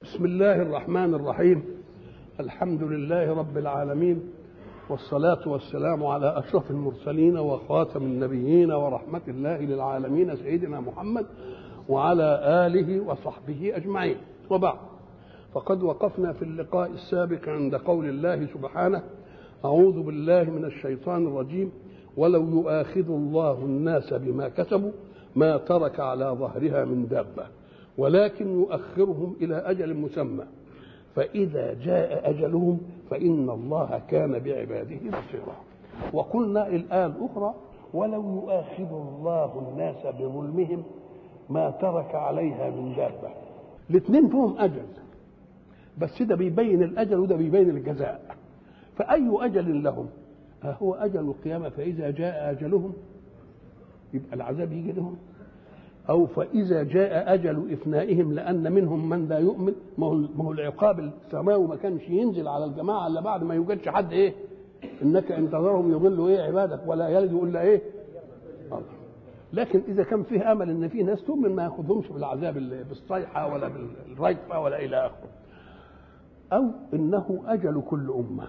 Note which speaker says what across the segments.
Speaker 1: بسم الله الرحمن الرحيم الحمد لله رب العالمين والصلاة والسلام على أشرف المرسلين وخاتم النبيين ورحمة الله للعالمين سيدنا محمد وعلى آله وصحبه أجمعين وبعد فقد وقفنا في اللقاء السابق عند قول الله سبحانه أعوذ بالله من الشيطان الرجيم ولو يؤاخذ الله الناس بما كسبوا ما ترك على ظهرها من دابة ولكن يؤخرهم إلى أجل مسمى فإذا جاء أجلهم فإن الله كان بعباده بصيرا وقلنا الآية الأخرى ولو يؤاخذ الله الناس بظلمهم ما ترك عليها من دابة الاثنين فيهم أجل بس ده بيبين الأجل وده بيبين الجزاء فأي أجل لهم هو أجل القيامة فإذا جاء أجلهم يبقى العذاب يجي لهم أو فإذا جاء أجل إفنائهم لأن منهم من لا يؤمن ما هو ما هو العقاب السماوي ما كانش ينزل على الجماعة إلا بعد ما يوجدش حد إيه إنك إن تذرهم يضلوا إيه عبادك ولا يلد إلا إيه الله لكن إذا كان فيه أمل إن في ناس تؤمن ما ياخذهمش بالعذاب بالصيحة ولا بالرجفة ولا إلى آخره أو إنه أجل كل أمة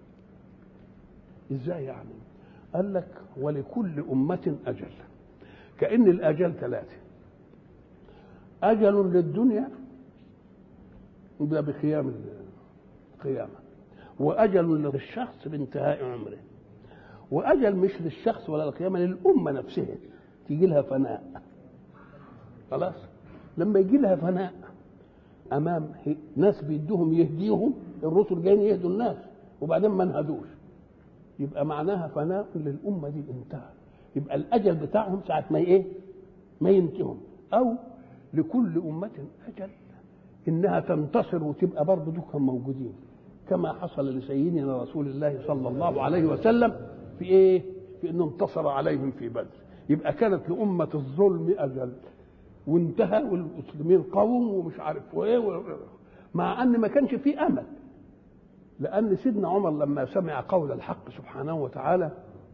Speaker 1: إزاي يعني قال لك ولكل أمة أجل كأن الأجل ثلاثة أجل للدنيا ده بقيام القيامة وأجل للشخص بانتهاء عمره وأجل مش للشخص ولا القيامة للأمة نفسها تيجي لها فناء خلاص لما يجي لها فناء أمام ناس بيدوهم يهديهم الرسل جايين يهدوا الناس وبعدين ما انهدوش يبقى معناها فناء للأمة دي انتهى يبقى الأجل بتاعهم ساعة ما إيه ما ينتههم أو لكل أمة أجل إنها تنتصر وتبقى برضه دول موجودين كما حصل لسيدنا رسول الله صلى الله عليه وسلم في إيه في إنه انتصر عليهم في بدر يبقى كانت لأمة الظلم أجل وانتهى والمسلمين قوم ومش عارف وايه مع ان ما كانش في امل لان سيدنا عمر لما سمع قول الحق سبحانه وتعالى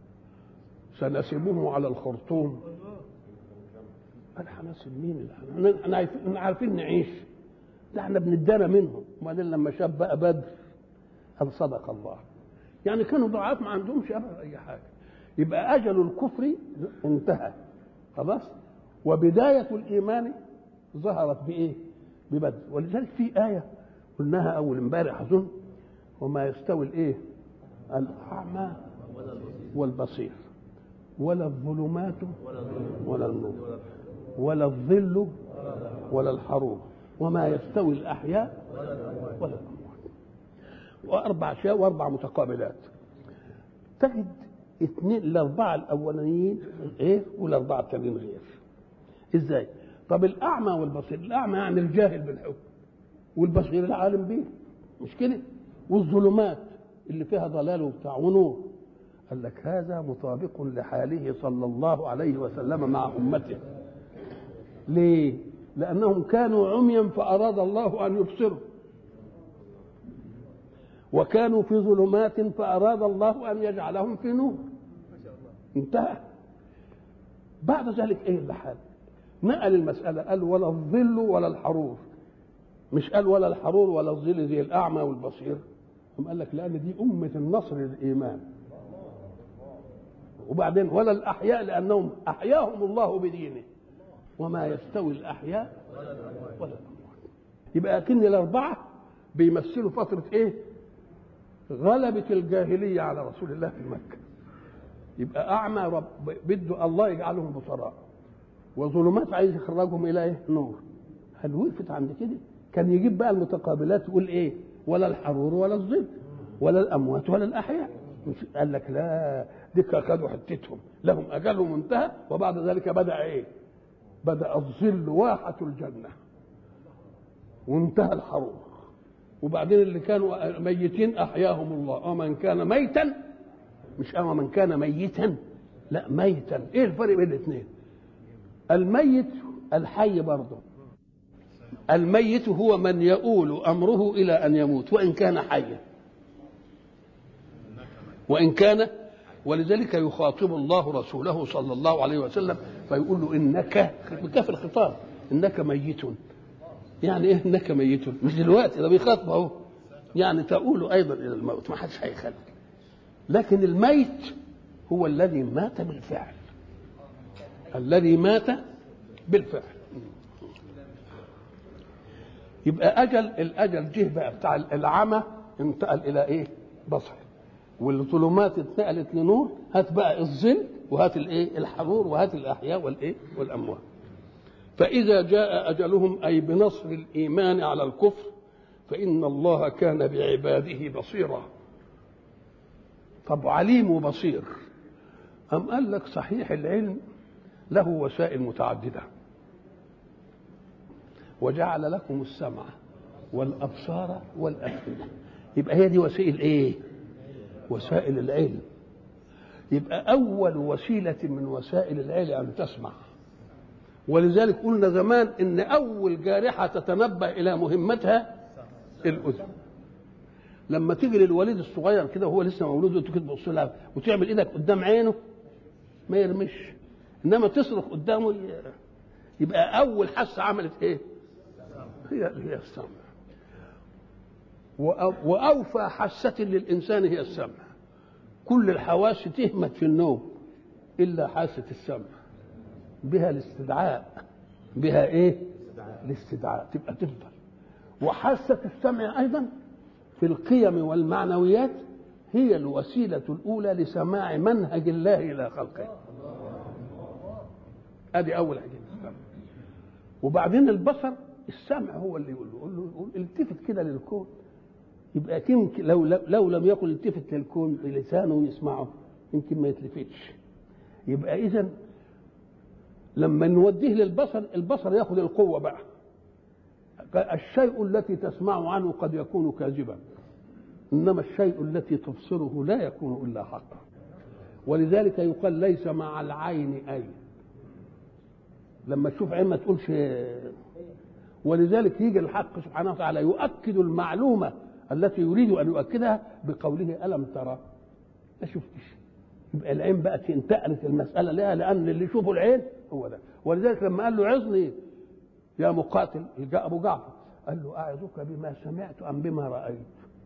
Speaker 1: سنسبه على الخرطوم قال هنسب مين احنا عارفين عارفين نعيش ده احنا بندانا منهم وبعدين لما شاف بقى بدر قال صدق الله يعني كانوا ضعاف ما عندهمش ابدا اي حاجه يبقى اجل الكفر انتهى خلاص وبداية الإيمان ظهرت بإيه؟ ببدر ولذلك في آية قلناها أول امبارح أظن وما يستوي الإيه؟ الأعمى والبصير ولا الظلمات ولا النور ولا الظل ولا الحروب وما يستوي الأحياء ولا الأموات وأربع أشياء وأربع متقابلات تجد اثنين الأربعة الأولانيين إيه والأربعة التانيين غير ازاي طب الاعمى والبصير الاعمى يعني الجاهل بالحكم والبصير العالم به مش كده والظلمات اللي فيها ضلال وبتاع ونور قال لك هذا مطابق لحاله صلى الله عليه وسلم مع امته ليه لانهم كانوا عميا فاراد الله ان يبصروا وكانوا في ظلمات فاراد الله ان يجعلهم في نور انتهى بعد ذلك ايه اللي حال نقل المسألة قال ولا الظل ولا الحرور مش قال ولا الحرور ولا الظل زي الأعمى والبصير هم قال لك لأن دي أمة النصر للإيمان وبعدين ولا الأحياء لأنهم أحياهم الله بدينه وما يستوي الأحياء ولا الأموات يبقى أكن الأربعة بيمثلوا فترة إيه؟ غلبة الجاهلية على رسول الله في مكة يبقى أعمى رب بده الله يجعلهم بصراء وظلمات عايز يخرجهم الى ايه؟ نور. هل وقفت عند كده؟ كان يجيب بقى المتقابلات يقول ايه؟ ولا الحرور ولا الظل ولا الاموات ولا الاحياء. مش قال لك لا دي خدوا حتتهم لهم اجلهم انتهى وبعد ذلك بدا ايه؟ بدا الظل واحة الجنه. وانتهى الحرور. وبعدين اللي كانوا ميتين احياهم الله ومن كان ميتا مش اما من كان ميتا لا ميتا ايه الفرق بين الاثنين؟ الميت الحي برضه الميت هو من يؤول امره الى ان يموت وان كان حيا وان كان ولذلك يخاطب الله رسوله صلى الله عليه وسلم فيقول له انك بكاف الخطاب انك ميت يعني ايه انك ميت مش دلوقتي ده بيخاطب اهو يعني تقول ايضا الى الموت ما حدش هيخلي لكن الميت هو الذي مات بالفعل الذي مات بالفعل يبقى اجل الاجل جه بقى بتاع العمى انتقل الى ايه بصر والظلمات اتنقلت لنور هات بقى الظل وهات الايه الحرور وهات الاحياء والايه والاموات فاذا جاء اجلهم اي بنصر الايمان على الكفر فان الله كان بعباده بصيرا طب عليم وبصير أم قال لك صحيح العلم له وسائل متعددة وجعل لكم السمع والأبصار والأفئدة يبقى هي دي وسائل إيه؟ وسائل العلم يبقى أول وسيلة من وسائل العلم أن تسمع ولذلك قلنا زمان إن أول جارحة تتنبه إلى مهمتها الأذن لما تيجي للوليد الصغير كده وهو لسه مولود وانت كده تبص لها وتعمل ايدك قدام عينه ما يرمش انما تصرخ قدامه يبقى اول حاسه عملت ايه؟ هي هي السمع واوفى حاسه للانسان هي السمع كل الحواس تهمت في النوم الا حاسه السمع بها الاستدعاء بها ايه؟ الاستدعاء تبقى تفضل وحاسه السمع ايضا في القيم والمعنويات هي الوسيلة الأولى لسماع منهج الله إلى خلقه ادي أول حاجة وبعدين البصر السمع هو اللي يقول له يقول له يقول التفت كده للكون يبقى يمكن لو, لو لو لم يكن التفت للكون لسانه يسمعه يمكن ما يتلفتش يبقى إذا لما نوديه للبصر البصر ياخذ القوة بقى الشيء التي تسمع عنه قد يكون كاذبا انما الشيء التي تبصره لا يكون الا حقا ولذلك يقال ليس مع العين اي لما تشوف عين ما تقولش ولذلك يجي الحق سبحانه وتعالى يؤكد المعلومه التي يريد ان يؤكدها بقوله الم ترى ما شفتش يبقى العين بقى انتقلت المساله لها لان اللي يشوفه العين هو ده ولذلك لما قال له عظني يا مقاتل جاء ابو جعفر قال له اعظك بما سمعت ام بما رايت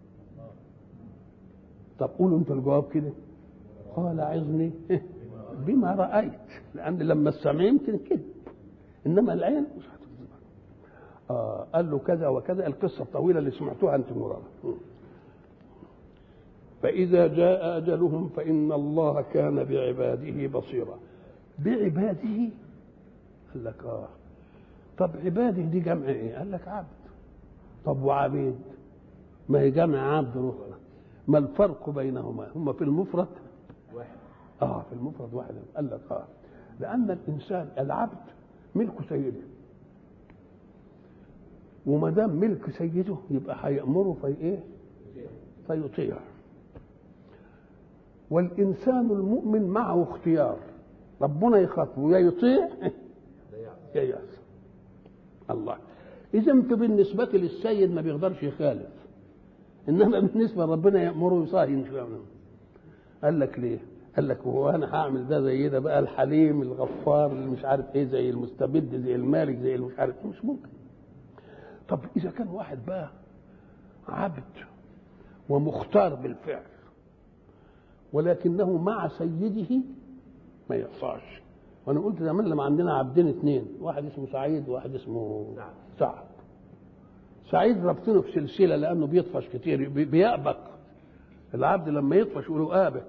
Speaker 1: طب قولوا انت الجواب كده قال عظني بما رايت لان لما السمع يمكن كده انما العين مش هتكذب آه قال له كذا وكذا القصه الطويله اللي سمعتوها انت مرارا فإذا جاء أجلهم فإن الله كان بعباده بصيرا بعباده قال لك آه طب عباده دي جمع ايه؟ قال لك عبد طب وعبيد ما هي جمع عبد اخرى ما الفرق بينهما؟ هما في المفرد واحد اه في المفرد واحد قال لك اه لأن الإنسان العبد ملك سيده وما دام ملك سيده يبقى هيأمره في ايه؟ فيطيع والإنسان المؤمن معه اختيار ربنا يخاطبه يا يطيع يا يعصي الله اذا انت بالنسبه للسيد ما بيقدرش يخالف انما بالنسبه لربنا يامره يصاهي قال لك ليه قال لك وهو انا هعمل ده زي ده بقى الحليم الغفار اللي مش عارف ايه زي المستبد زي المالك زي اللي مش عارف ايه مش ممكن طب اذا كان واحد بقى عبد ومختار بالفعل ولكنه مع سيده ما يعصاش وانا قلت زمان لما عندنا عبدين اثنين واحد اسمه سعيد وواحد اسمه سعد سعيد رابطينه في سلسله لانه بيطفش كتير بيأبق العبد لما يطفش يقولوا آبق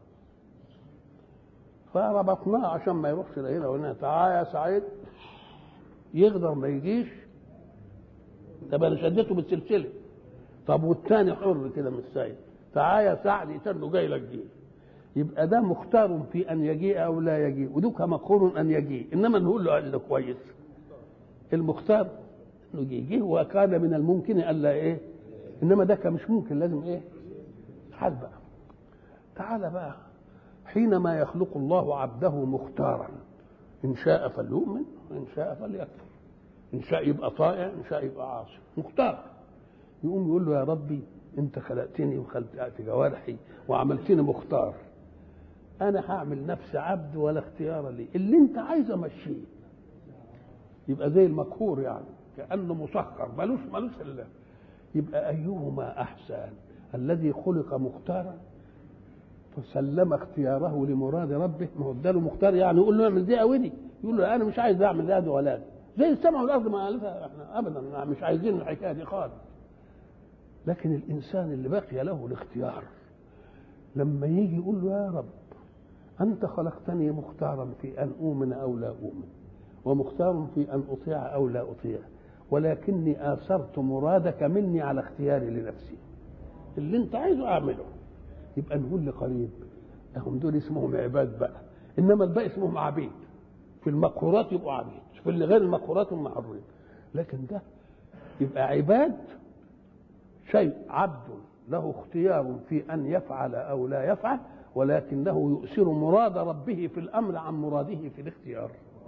Speaker 1: فربطناه عشان ما يروحش لا هنا وهنا تعال يا سعيد يقدر ما يجيش طب انا شدته بالسلسله طب والتاني حر كده من السيد تعال يا سعد يتنه جاي لك جيل يبقى ده مختار في ان يجيء او لا يجيء ودوك مقهور ان يجيء انما نقول له قال له كويس المختار انه يجي وكان من الممكن الا ايه انما ده كان مش ممكن لازم ايه حد بقى تعال بقى حينما يخلق الله عبده مختارا ان شاء فليؤمن وان شاء فليكفر ان شاء يبقى طائع ان شاء يبقى عاصي مختار يقوم يقول له يا ربي انت خلقتني وخلقت جوارحي وعملتني مختار انا هعمل نفسي عبد ولا اختيار لي اللي انت عايز امشيه يبقى زي المقهور يعني كانه مسخر ملوش ملوش الا يبقى ايهما احسن الذي خلق مختارا فسلم اختياره لمراد ربه ما هو اداله مختار يعني يقول له اعمل دي او دي يقول له انا مش عايز اعمل ده ولا ده زي السماء والارض ما قالتها احنا ابدا مش عايزين الحكايه دي خالص لكن الانسان اللي بقي له الاختيار لما يجي يقول له يا رب انت خلقتني مختارا في ان اؤمن او لا اؤمن ومختار في ان اطيع او لا اطيع ولكني اثرت مرادك مني على اختياري لنفسي اللي انت عايزه اعمله يبقى نقول لقريب هم دول اسمهم عباد بقى انما الباقي اسمهم عبيد في المقهورات يبقوا عبيد في اللي غير المقهورات هم حرين لكن ده يبقى عباد شيء عبد له اختيار في ان يفعل او لا يفعل ولكنه يؤثر مراد ربه في الامر عن مراده في الاختيار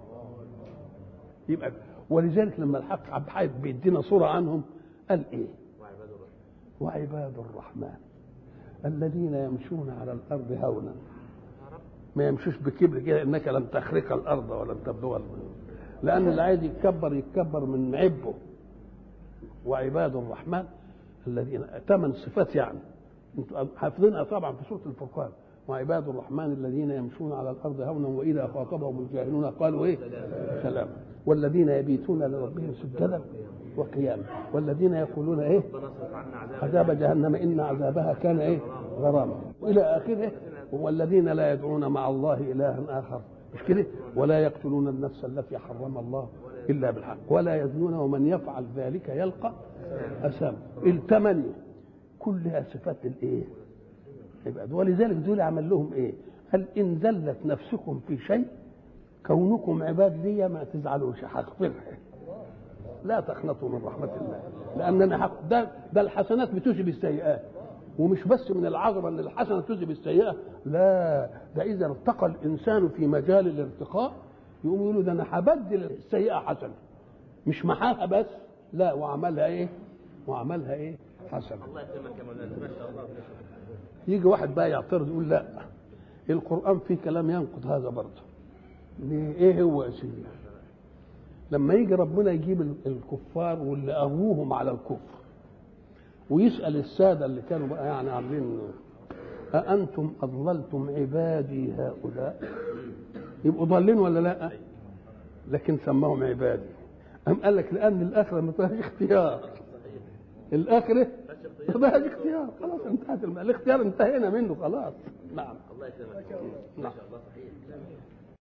Speaker 1: يبقى ولذلك لما الحق عبد الحي بيدينا صوره عنهم قال ايه وعباد الرحمن الذين يمشون على الارض هونا ما يمشوش بكبر كده انك لم تخرق الارض ولم تبلغ لان اللي عايز يتكبر يتكبر من عبه وعباد الرحمن الذين ثمان صفات يعني انتوا حافظينها طبعا في سوره الفرقان وعباد الرحمن الذين يمشون على الارض هونا واذا خاطبهم الجاهلون قالوا ايه؟ سلام والذين يبيتون لربهم سجدا وقياما والذين يقولون ايه؟ عذاب جهنم ان عذابها كان ايه؟ غراما والى اخره والذين لا يدعون مع الله الها اخر مش كده؟ ولا يقتلون النفس التي حرم الله الا بالحق ولا يزنون ومن يفعل ذلك يلقى اثاما الثمانيه كلها صفات الايه؟ يبقى ولذلك دول عمل لهم ايه؟ قال ان زلت نفسكم في شيء كونكم عباد لي ما تزعلوش هغفرها لا تقنطوا من رحمة الله لأننا حق ده, ده الحسنات بتذهب السيئات ومش بس من العظمة أن الحسنة تذهب السيئة لا ده إذا ارتقى الإنسان في مجال الارتقاء يقوم يقولوا ده أنا هبدل السيئة حسنة مش محاها بس لا وعملها إيه؟ وعملها إيه؟ حسنة
Speaker 2: الله يكرمك يا مولانا ما شاء الله
Speaker 1: يجي واحد بقى يعترض يقول لا القرآن فيه كلام ينقض هذا برضه ايه هو يا سيدي لما يجي ربنا يجيب الكفار واللي اغوهم على الكفر ويسال الساده اللي كانوا بقى يعني عاملين أأنتم أضللتم عبادي هؤلاء يبقوا ضالين ولا لا لكن سماهم عبادي أم قال لك لأن الآخرة ما فيهاش اختيار الآخرة ما فيهاش اختيار خلاص انتهت الم... الاختيار انتهينا منه خلاص نعم
Speaker 2: الله يكرمك ما شاء الله صحيح